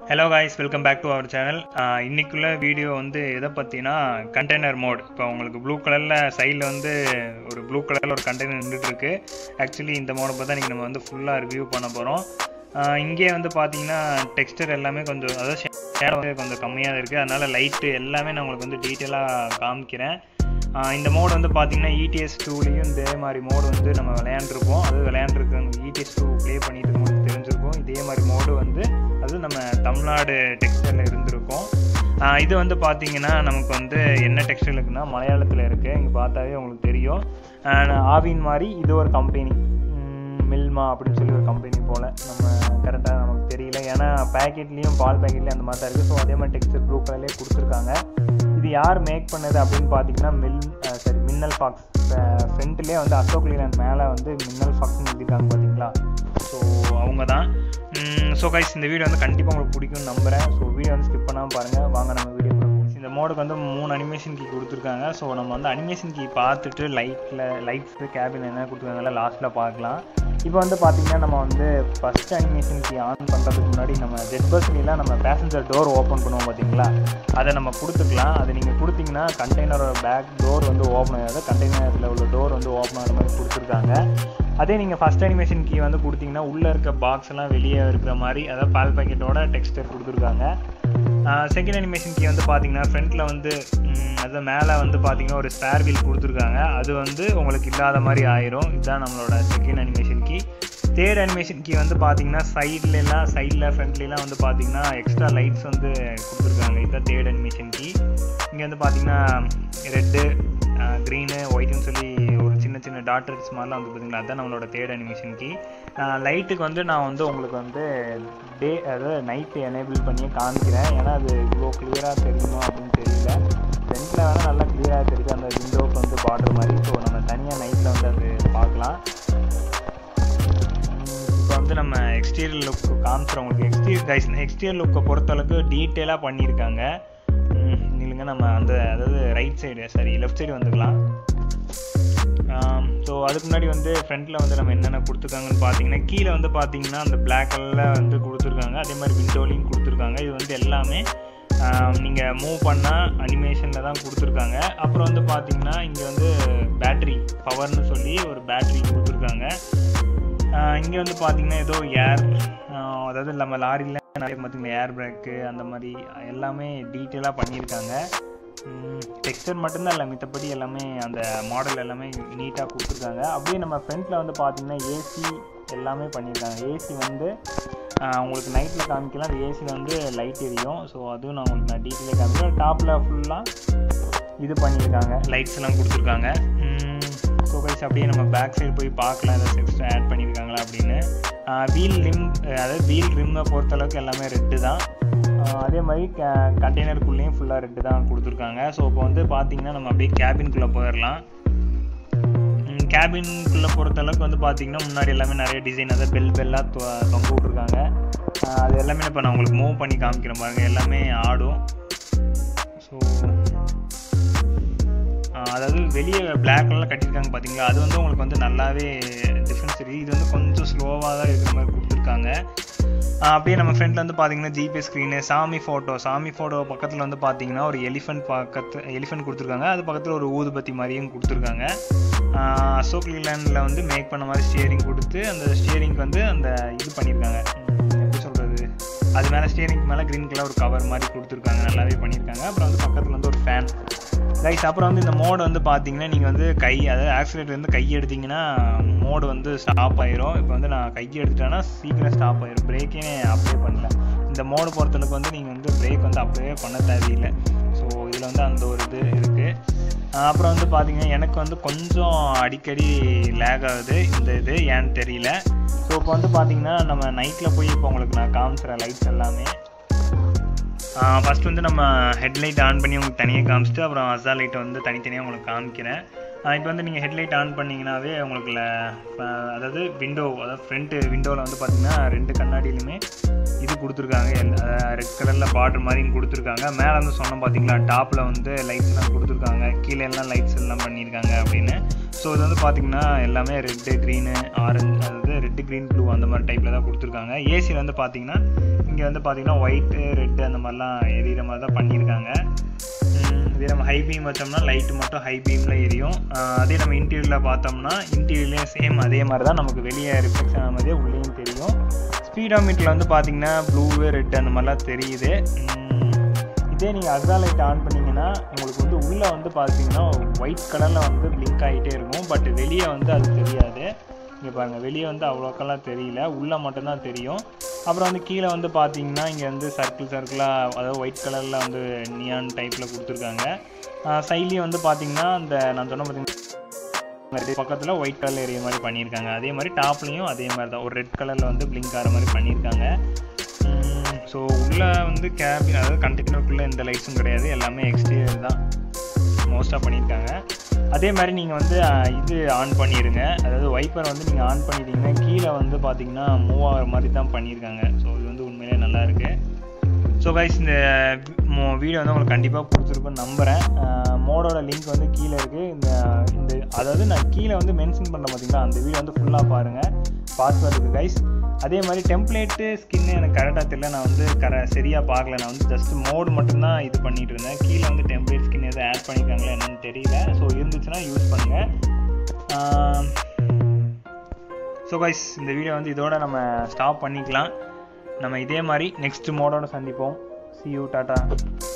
hello guys welcome back to our channel இன்னைக்குள்ள video வந்து எதை பற்றினா கண்டெய்னர் மோட் இப்போ உங்களுக்கு ப்ளூ கலரில் சைடில் வந்து ஒரு ப்ளூ கலரில் ஒரு கண்டெய்னர் நின்றுட்டு இருக்கு ஆக்சுவலி இந்த மோடை பற்றி தான் நம்ம வந்து ஃபுல்லாக ரிவ்யூ பண்ண போகிறோம் இங்கே வந்து பார்த்தீங்கன்னா டெக்ஸ்டர் எல்லாமே கொஞ்சம் அதாவது ஷேடோ வந்து கொஞ்சம் கம்மியாக இருக்குது அதனால் லைட்டு எல்லாமே நான் உங்களுக்கு வந்து டீட்டெயிலாக காமிக்கிறேன் ஆஹ் இந்த மோடு வந்து பார்த்தீங்கன்னா இடிஎஸ் டூலேயும் இதே மாதிரி மோடு வந்து நம்ம விளையாண்டுருப்போம் அது விளையாண்டுருக்கு இடிஎஸ் டூ ப்ளே பண்ணிட்டு இருக்கும்போது தெரிஞ்சிருக்கும் இதே மாதிரி மோடு வந்து அது நம்ம தமிழ்நாடு டெக்ஸ்டைலில் இருந்திருக்கும் ஆஹ் இது வந்து பார்த்தீங்கன்னா நமக்கு வந்து என்ன டெக்ஸ்டைல் இருக்குன்னா மலையாளத்தில் இருக்குது இங்கே பார்த்தாவே உங்களுக்கு தெரியும் ஆஹ் ஆவின் மாதிரி இது ஒரு கம்பெனி மில்மா அப்படின்னு சொல்லி ஒரு கம்பெனி போல் நம்ம கரெக்டாக நமக்கு தெரியல ஏன்னா பேக்கெட்லேயும் பால் பேக்கெட்லேயும் அந்த மாதிரி தான் இருக்குது ஸோ அதே மாதிரி டெக்ஸ்டர் ப்ளூ கலர்லேயே கொடுத்துருக்காங்க இது யார் மேக் பண்ணது அப்படின்னு பார்த்தீங்கன்னா மில் சரி மின்னல் ஃபாக்ஸ் ஃப்ரண்ட்லேயே வந்து அசோக் லீலாண்ட் மேலே வந்து மின்னல் ஃபாக்ஸ்னு எழுதியிருக்காங்க பார்த்தீங்களா ஸோ அவங்க தான் ஸோ கைஸ் இந்த வீடியோ வந்து கண்டிப்பாக உங்களுக்கு பிடிக்கும்னு நம்புகிறேன் ஸோ வீடியோ வந்து ஸ்கிப் பண்ணாமல் பாருங்கள் வாங்க நம்ம வீடியோ இந்த மோடுக்கு வந்து மூணு அனிமேஷன் கீ கொடுத்துருக்காங்க ஸோ நம்ம வந்து அனிமேஷன் கீ பார்த்துட்டு லைட்டில் லைட்ஸு கேபின் என்ன கொடுத்துருக்காங்கல்ல லாஸ்ட்டில் பார்க்கலாம் இப்போ வந்து பார்த்தீங்கன்னா நம்ம வந்து ஃபஸ்ட் அனிமேஷன் கீ ஆன் பண்ணுறதுக்கு முன்னாடி நம்ம ஜெட் பஸ்லாம் நம்ம பேசஞ்சர் டோர் ஓப்பன் பண்ணுவோம் பார்த்தீங்களா அதை நம்ம கொடுத்துக்கலாம் அதை நீங்கள் கொடுத்தீங்கன்னா கண்டெய்னரோட பேக் டோர் வந்து ஓப்பன் ஆகாது கண்டெய்னரில் உள்ள டோர் வந்து ஓப்பன் ஆகிற மாதிரி கொடுத்துருக்காங்க அதே நீங்கள் ஃபஸ்ட் அனிமேஷன் கீ வந்து கொடுத்தீங்கன்னா உள்ளே இருக்க பாக்ஸ் எல்லாம் வெளியே இருக்கிற மாதிரி அதாவது பால் பாக்கெட்டோட டெக்ஸ்டர் கொடுத்துருக்காங்க செகண்ட் அனிமேஷன் கீ வந்து பார்த்தீங்கன்னா ஃப்ரண்ட்டில் வந்து அது மேலே வந்து பார்த்தீங்கன்னா ஒரு ஸ்பேர் வீல் கொடுத்துருக்காங்க அது வந்து உங்களுக்கு இல்லாத மாதிரி ஆயிரும் இதுதான் நம்மளோட செகண்ட் அனிமேஷன் கீ தேர்ட் அனிமேஷன் கீ வந்து பார்த்தீங்கன்னா சைட்லலாம் சைடில் ஃப்ரண்ட்லாம் வந்து பார்த்தீங்கன்னா எக்ஸ்ட்ரா லைட்ஸ் வந்து கொடுத்துருக்காங்க இதுதான் தேர்ட் அனிமேஷன் கீ இங்கே வந்து பார்த்தீங்கன்னா ரெட்டு க்ரீனு ஒயிட்னு சொல்லி ஒரு சின்ன சின்ன டாட்டர்ஸ் மாதிரிலாம் வந்து பார்த்தீங்களா அதுதான் நம்மளோட தேர்ட் அனிமேஷன் கீ லைட்டுக்கு வந்து நான் வந்து உங்களுக்கு வந்து டே அதாவது நைட்டு எனேபிள் பண்ணியே காமிக்கிறேன் ஏன்னா அது இவ்வளோ கிளியராக தெரியுமா அப்படின்னு தெரியல ஃப்ரண்ட்டில் வேணால் நல்லா கிளியராக தெரியுது அந்த விண்டோக்கு வந்து பார்டர் மாதிரி ஸோ நம்ம தனியாக நைட்டில் வந்து அது பார்க்கலாம் இப்போ வந்து நம்ம எக்ஸ்டீரியர் லுக் காமிச்சிடும் உங்களுக்கு எக்ஸ்டீரியர் கைஸ் எக்ஸ்டீரியர் லுக்கை பொறுத்தளவுக்கு டீட்டெயிலாக பண்ணியிருக்காங்க இல்லைங்க நம்ம அந்த அதாவது right side sorry left side வந்துக்கலாம் ஸோ அதுக்கு முன்னாடி வந்து ஃப்ரண்ட்டில் வந்து நம்ம என்னென்ன கொடுத்துருக்காங்கன்னு பார்த்தீங்கன்னா கீழே வந்து பார்த்தீங்கன்னா அந்த பிளாக் கலரில் வந்து கொடுத்துருக்காங்க அதே மாதிரி விண்டோலையும் கொடுத்துருக்காங்க இது வந்து எல்லாமே நீங்கள் மூவ் பண்ணால் அனிமேஷனில் தான் கொடுத்துருக்காங்க அப்புறம் வந்து பார்த்தீங்கன்னா இங்கே வந்து பேட்ரி பவர்னு சொல்லி ஒரு பேட்ரி கொடுத்துருக்காங்க இங்கே வந்து பார்த்தீங்கன்னா ஏதோ ஏர் அதாவது நம்ம லாரியில் நிறைய பார்த்தீங்கன்னா ஏர் பிரேக்கு அந்த மாதிரி எல்லாமே டீட்டெயிலாக பண்ணியிருக்காங்க டெக்ஸ்டர் மட்டும்தான் இல்லை மித்தபடி எல்லாமே அந்த மாடல் எல்லாமே நீட்டாக கொடுத்துருக்காங்க அப்படியே நம்ம ஃப்ரண்ட்டில் வந்து பார்த்தீங்கன்னா ஏசி எல்லாமே பண்ணியிருக்காங்க ஏசி வந்து உங்களுக்கு நைட்டில் காமிக்கலாம் அந்த ஏசியில் வந்து லைட் எரியும் ஸோ அதுவும் நான் உங்களுக்கு நான் டீட்டெயிலாக காமிக்கிறேன் டாப்பில் ஃபுல்லாக இது பண்ணியிருக்காங்க லைட்ஸ் எல்லாம் கொடுத்துருக்காங்க ஸோ கைஸ் அப்படியே நம்ம பேக் சைடு போய் பார்க்கலாம் ஏதாச்சும் எக்ஸ்ட்ரா ஆட் பண்ணியிருக்காங்களா அப்படின்னு வீல் ரிம் அதாவது வீல் ரிம்மை பொறுத்தளவுக்கு எல்லாமே ரெட்டு தான் அதே மாதிரி கண்டெய்னருக்குள்ளேயும் ஃபுல்லாக ரெட்டு தான் கொடுத்துருக்காங்க ஸோ இப்போ வந்து பார்த்தீங்கன்னா நம்ம அப்படியே கேபின்குள்ளே போயிடலாம் கேபின்குள்ளே பொறுத்தளவுக்கு வந்து பார்த்தீங்கன்னா முன்னாடி எல்லாமே நிறைய டிசைன் அதாவது பெல் பெல்லாக தொங்க விட்ருக்காங்க அது எல்லாமே இப்போ நான் உங்களுக்கு மூவ் பண்ணி காமிக்கிறேன் பாருங்கள் எல்லாமே ஆடும் ஸோ அதாவது வெளியே பிளாக் கலரில் கட்டியிருக்காங்க பார்த்தீங்களா அது வந்து உங்களுக்கு வந்து நல்லாவே டிஃப்ரென்ஸ் இருக்குது இது வந்து கொஞ்சம் ஸ்லோவாக தான் இருக்கிற மாதிரி கொடுத்துருக்காங்க அப்படியே நம்ம ஃப்ரெண்டில் வந்து பார்த்தீங்கன்னா ஜிபே ஸ்க்ரீனு சாமி ஃபோட்டோ சாமி ஃபோட்டோ பக்கத்தில் வந்து பார்த்தீங்கன்னா ஒரு எலிஃபென்ட் பக்கத்து எலிஃபென்ட் கொடுத்துருக்காங்க அது பக்கத்தில் ஒரு ஊதுபத்தி மாதிரியும் கொடுத்துருக்காங்க அசோக் லீலாண்டில் வந்து மேக் பண்ண மாதிரி ஸ்டியரிங் கொடுத்து அந்த ஸ்டியரிங்க்கு வந்து அந்த இது பண்ணியிருக்காங்க எப்படி சொல்கிறது அது மேலே ஸ்டியரிங் மேலே க்ரீன் கலர் ஒரு கவர் மாதிரி கொடுத்துருக்காங்க நல்லாவே பண்ணியிருக்காங்க அப்புறம் வந்து பக்கத்தில் வந்து ஒரு ஃபேன் ரைஸ் அப்புறம் வந்து இந்த மோடு வந்து பார்த்தீங்கன்னா நீங்கள் வந்து கை அதாவது ஆக்சிலேட்டர் வந்து கை எடுத்தீங்கன்னா மோடு வந்து ஸ்டாப் ஆயிரும் இப்போ வந்து நான் கை எடுத்துட்டேன்னா சீக்கிரம் ஸ்டாப் ஆயிரும் பிரேக்கே அப்ளை பண்ணல இந்த மோடு பொறுத்தளவுக்கு வந்து நீங்கள் வந்து பிரேக் வந்து அப்ளை பண்ண தேவையில்லை ஸோ இதில் வந்து அந்த ஒரு இது இருக்குது அப்புறம் வந்து பார்த்தீங்கன்னா எனக்கு வந்து கொஞ்சம் அடிக்கடி லேக் ஆகுது இந்த இது ஏன்னு தெரியல ஸோ இப்போ வந்து பார்த்தீங்கன்னா நம்ம நைட்டில் போய் இப்போ உங்களுக்கு நான் காமிச்சிட்றேன் லைட்ஸ் எல்லாமே ஃபஸ்ட் வந்து நம்ம ஹெட்லைட் ஆன் பண்ணி உங்களுக்கு தனியாக காமிச்சிட்டு அப்புறம் அசா லைட்டை வந்து தனித்தனியாக உங்களுக்கு காமிக்கிறேன் இப்போ வந்து நீங்கள் ஹெட்லைட் ஆன் பண்ணிங்கனாவே உங்களுக்கு அதாவது விண்டோ அதாவது ஃப்ரண்ட்டு விண்டோவில் வந்து பார்த்திங்கன்னா ரெண்டு கண்ணாடியிலுமே இது கொடுத்துருக்காங்க ரெட் கலரில் பார்டர் மாதிரியும் கொடுத்துருக்காங்க மேலே வந்து சொன்னோம் பார்த்தீங்களா டாப்பில் வந்து லைட்ஸ்லாம் கொடுத்துருக்காங்க கீழே எல்லாம் லைட்ஸ் எல்லாம் பண்ணியிருக்காங்க அப்படின்னு ஸோ இது வந்து பார்த்தீங்கன்னா எல்லாமே ரெட்டு க்ரீனு ஆரஞ்சு அதாவது ரெட்டு க்ரீன் ப்ளூ அந்த மாதிரி டைப்பில் தான் கொடுத்துருக்காங்க ஏசியில் வந்து பார்த்தீங்கன்னா இங்கே வந்து பார்த்தீங்கன்னா ஒயிட்டு ரெட்டு அந்த மாதிரிலாம் எரியிற மாதிரி தான் பண்ணியிருக்காங்க உம், இதே நம்ம ஹை பீம் வச்சோம்னா லைட்டு மட்டும் ஹை பீமில் எரியும் ஆஹ் அதே நம்ம இன்டீரியரில் பார்த்தோம்னா இன்டீரியர்லேயும் சேம் அதே மாதிரி தான் நமக்கு வெளியே ரிஃப்ளெக்ஷன் ஆன மாதிரியே உள்ளேயும் தெரியும் ஸ்பீடோமீட்டரில் வந்து பார்த்தீங்கன்னா ப்ளூ ரெட் அந்த மாதிரிலாம் தெரியுது உம், இதே நீங்கள் அக்ஸா லைட் ஆன் பண்ணீங்கன்னா உங்களுக்கு வந்து உள்ளே வந்து பார்த்தீங்கன்னா ஒயிட் கலரில் வந்து பிளிங்க் ஆகிட்டே இருக்கும் பட் வெளியே வந்து அது தெரியாது இங்கே பாருங்கள் வெளியே வந்து அவ்வளோக்கெல்லாம் தெரியல உள்ளே மட்டும்தான் தெரியும் அப்புறம் வந்து கீழே வந்து பார்த்தீங்கன்னா இங்கே வந்து சர்க்கிள் சர்க்கிளாக அதாவது ஒயிட் கலரில் வந்து நியான் டைப்பில் கொடுத்துருக்காங்க சைட்லேயும் வந்து பார்த்தீங்கன்னா அந்த நான் சொன்ன பார்த்தீங்கன்னா பக்கத்தில் ஒயிட் கலர் ஏரியா மாதிரி பண்ணியிருக்காங்க அதே மாதிரி டாப்லேயும் அதே மாதிரி தான் ஒரு ரெட் கலரில் வந்து பிளிங்க் ஆகிற மாதிரி பண்ணியிருக்காங்க ஸோ உள்ளே வந்து கேபின் அதாவது கண்டெய்னருக்குள்ளே எந்த லைட்ஸும் கிடையாது எல்லாமே எக்ஸ்டீரியர் தான் மோஸ்ட்டாக பண்ணியிருக்காங்க அதே மாதிரி நீங்கள் வந்து அஹ், இது ஆன் பண்ணிடுங்க அதாவது வைப்பர் வந்து நீங்கள் ஆன் பண்ணிட்டீங்கன்னா கீழே வந்து பார்த்தீங்கன்னா மூவ் ஆகிற மாதிரி தான் பண்ணியிருக்காங்க ஸோ இது வந்து உண்மையிலே நல்லா இருக்குது ஸோ கைஸ் இந்த வீடியோ வந்து உங்களுக்கு கண்டிப்பாக பிடிச்சிருக்குன்னு நம்புகிறேன் மோடோட லிங்க் வந்து கீழே இருக்குது இந்த இந்த அதாவது நான் கீழே வந்து மென்ஷன் பண்ணுறேன் பார்த்தீங்களா அந்த வீடியோ வந்து ஃபுல்லாக பாருங்கள் பாஸ்வேர்டுக்கு கைஸ் அதே மாதிரி டெம்ப்ளேட்டு ஸ்கின்னு எனக்கு கரெக்டாக தெரியல நான் வந்து கர சரியாக பார்க்கல நான் வந்து ஜஸ்ட் மோடு மட்டும்தான் இது பண்ணிட்டு இருந்தேன் கீழே வந்து டெம்ப்ளேட் ஸ்கின் எதுவும் ஆட் பண்ணியிருக்காங்களா என்னன்னு தெரியல ஸோ இருந்துச்சுன்னா யூஸ் பண்ணுங்கள் ஸோ கைஸ் இந்த வீடியோ வந்து இதோட நம்ம ஸ்டாப் பண்ணிக்கலாம் நம்ம இதே மாதிரி நெக்ஸ்ட் மோடோட சந்திப்போம் see you டாட்டா